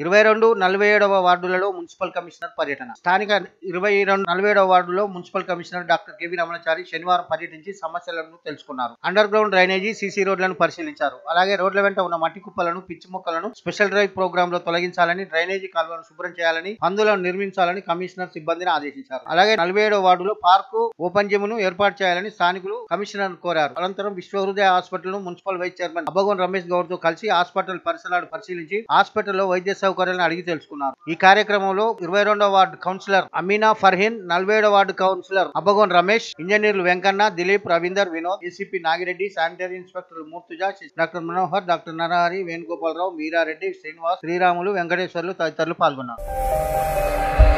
ఇరవై రెండు నలభై ఏడవ వార్డులలో మున్సిపల్ కమిషనర్ పర్యటన స్థానిక ఇరవై రెండు నలభై ఏడవ వార్డులో municipal commissioner doctor KV Ramanachari శనివారం పర్యటించి సమస్యలను తెలుసుకున్నారు అండర్ గ్రౌండ్ డ్రైనేజీ సీసీ రోడ్లను పరిశీలించారు అలాగే రోడ్ల వెంట ఉన్న మట్టి కుప్పలను పిచ్చి మొక్కలను స్పెషల్ డ్రైవ్ ప్రోగ్రామ్ లో తొలగించాలని డ్రైనేజీ కాలువలను శుభ్రం చేయాలని పందులను నిర్మించాలని కమిషనర్ సిబ్బందిని ఆదేశించారు అలాగే నలభై ఏడవ వార్డులో పార్కు ఓపెన్ జిమ్ ను ఏర్పాటు చేయాలని స్థానికులు కమిషనర్ కోరారు అనంతరం విశ్వ హృదయ హాస్పిటల్ ను municipal vice chairman Abbagon Ramesh Goud తో కలిసి హాస్పిటల్ పరిసరాలు పరిశీలించి హాస్పిటల్లో వైద్య సౌకర్యాలను అడిగి తెలుసుకున్నారు ఈ కార్యక్రమంలో ఇరవై రెండవ వార్డు కౌన్సిలర్ అమీనా ఫర్హీన్ నలభై ఏడవ వార్డు కౌన్సిలర్ అబ్బగోన్ రమేష్ ఇంజనీర్లు Venkanna Dilip Ravinder Vinod ACP Nagireddy sanitary inspector Murtuza doctor Manohar doctor Narahari Venugopalarao Meerareddy Srinivas Sriramulu Venkateswarlu తదితరులు పాల్గొన్నారు